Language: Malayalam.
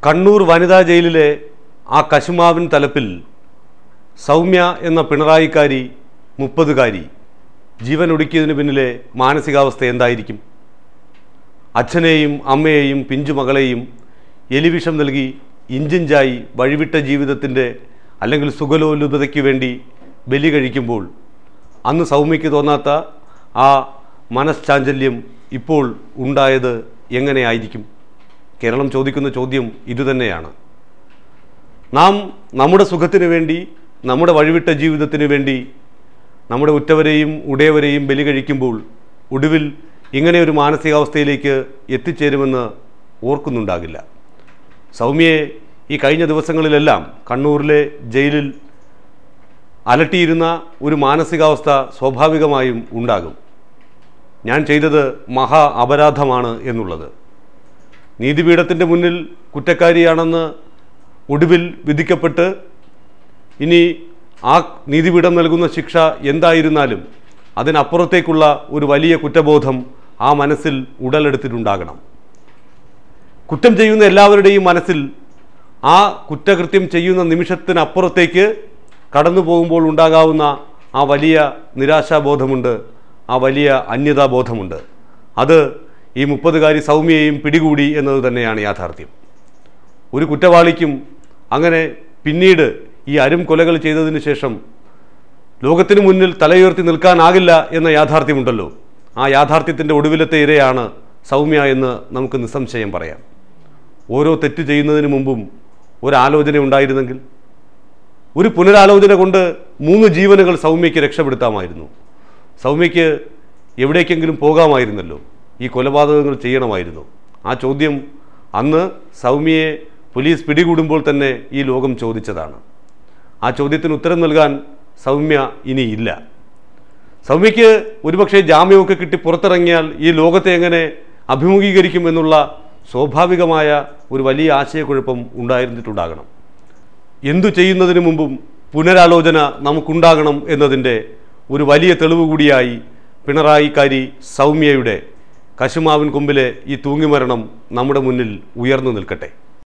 കണ്ണൂർ വനിതാ ജയിലിലെ ആ കശുമാവിൻ തലപ്പിൽ സൗമ്യ എന്ന പിണറായിക്കാരി മുപ്പതുകാരി ജീവൻ ഒടുക്കിയതിന് പിന്നിലെ മാനസികാവസ്ഥ എന്തായിരിക്കും അച്ഛനെയും അമ്മയെയും പിഞ്ചുമകളെയും എലിവിഷം നൽകി ഇഞ്ചിഞ്ചായി വഴിവിട്ട ജീവിതത്തിൻ്റെ അല്ലെങ്കിൽ സുഖലോലുപതയ്ക്ക് വേണ്ടി ബലി കഴിക്കുമ്പോൾ അന്ന് സൗമ്യയ്ക്ക് തോന്നാത്ത ആ മനഃശാഞ്ചല്യം ഇപ്പോൾ ഉണ്ടായത് എങ്ങനെയായിരിക്കും കേരളം ചോദിക്കുന്ന ചോദ്യം ഇതുതന്നെയാണ് നാം നമ്മുടെ സുഖത്തിന് വേണ്ടി നമ്മുടെ വഴിവിട്ട ജീവിതത്തിന് വേണ്ടി നമ്മുടെ ഉറ്റവരെയും ഉടയവരെയും ബലി കഴിക്കുമ്പോൾ ഒടുവിൽ ഇങ്ങനെ ഒരു മാനസികാവസ്ഥയിലേക്ക് എത്തിച്ചേരുമെന്ന് ഓർക്കുന്നുണ്ടാകില്ല സൗമ്യയെ ഈ കഴിഞ്ഞ ദിവസങ്ങളിലെല്ലാം കണ്ണൂരിലെ ജയിലിൽ അലട്ടിയിരുന്ന ഒരു മാനസികാവസ്ഥ സ്വാഭാവികമായും ഉണ്ടാകും ഞാൻ ചെയ്തത് മഹാ അപരാധമാണ് എന്നുള്ളത് നീതിപീഠത്തിൻ്റെ മുന്നിൽ കുറ്റക്കാരിയാണെന്ന് ഒടുവിൽ വിധിക്കപ്പെട്ട് ഇനി ആ നീതിപീഠം നൽകുന്ന ശിക്ഷ എന്തായിരുന്നാലും അതിനപ്പുറത്തേക്കുള്ള ഒരു വലിയ കുറ്റബോധം ആ മനസ്സിൽ ഉടലെടുത്തിട്ടുണ്ടാകണം കുറ്റം ചെയ്യുന്ന എല്ലാവരുടെയും മനസ്സിൽ ആ കുറ്റകൃത്യം ചെയ്യുന്ന നിമിഷത്തിനപ്പുറത്തേക്ക് കടന്നു പോകുമ്പോൾ ഉണ്ടാകാവുന്ന ആ വലിയ നിരാശാബോധമുണ്ട് ആ വലിയ അന്യതാബോധമുണ്ട് അത് ഈ മുപ്പതുകാരി സൗമ്യയെയും പിടികൂടി എന്നത് തന്നെയാണ് യാഥാർത്ഥ്യം ഒരു കുറ്റവാളിക്കും അങ്ങനെ പിന്നീട് ഈ അരും കൊലകൾ ചെയ്തതിന് ശേഷം ലോകത്തിന് മുന്നിൽ തലയുയർത്തി നിൽക്കാനാകില്ല എന്ന യാഥാർത്ഥ്യമുണ്ടല്ലോ ആ യാഥാർത്ഥ്യത്തിൻ്റെ ഒടുവിലത്തെ ഇരയാണ് സൗമ്യ എന്ന് നമുക്ക് നിസ്സംശയം പറയാം ഓരോ തെറ്റ് ചെയ്യുന്നതിന് മുമ്പും ഒരാലോചന ഉണ്ടായിരുന്നെങ്കിൽ ഒരു പുനരാലോചന കൊണ്ട് മൂന്ന് ജീവനുകൾ സൗമ്യയ്ക്ക് രക്ഷപ്പെടുത്താമായിരുന്നു സൗമ്യയ്ക്ക് എവിടേക്കെങ്കിലും പോകാമായിരുന്നല്ലോ ഈ കൊലപാതകങ്ങൾ ചെയ്യണമായിരുന്നു ആ ചോദ്യം അന്ന് സൗമ്യയെ പോലീസ് പിടികൂടുമ്പോൾ തന്നെ ഈ ലോകം ചോദിച്ചതാണ് ആ ചോദ്യത്തിന് ഉത്തരം നൽകാൻ സൗമ്യ ഇനിയില്ല സൗമ്യയ്ക്ക് ഒരുപക്ഷെ ജാമ്യമൊക്കെ കിട്ടി പുറത്തിറങ്ങിയാൽ ഈ ലോകത്തെ എങ്ങനെ അഭിമുഖീകരിക്കും എന്നുള്ള സ്വാഭാവികമായ ഒരു വലിയ ആശയക്കുഴപ്പം ഉണ്ടായിരുന്നിട്ടുണ്ടാകണം എന്തു ചെയ്യുന്നതിന് മുമ്പും പുനരാലോചന നമുക്കുണ്ടാകണം എന്നതിൻ്റെ ഒരു വലിയ തെളിവ് കൂടിയായി പിണറായിക്കാരി സൗമ്യയുടെ കശുമാവിൻ കൊമ്പിലെ ഈ തൂങ്ങിമരണം നമ്മുടെ മുന്നിൽ ഉയർന്നു നിൽക്കട്ടെ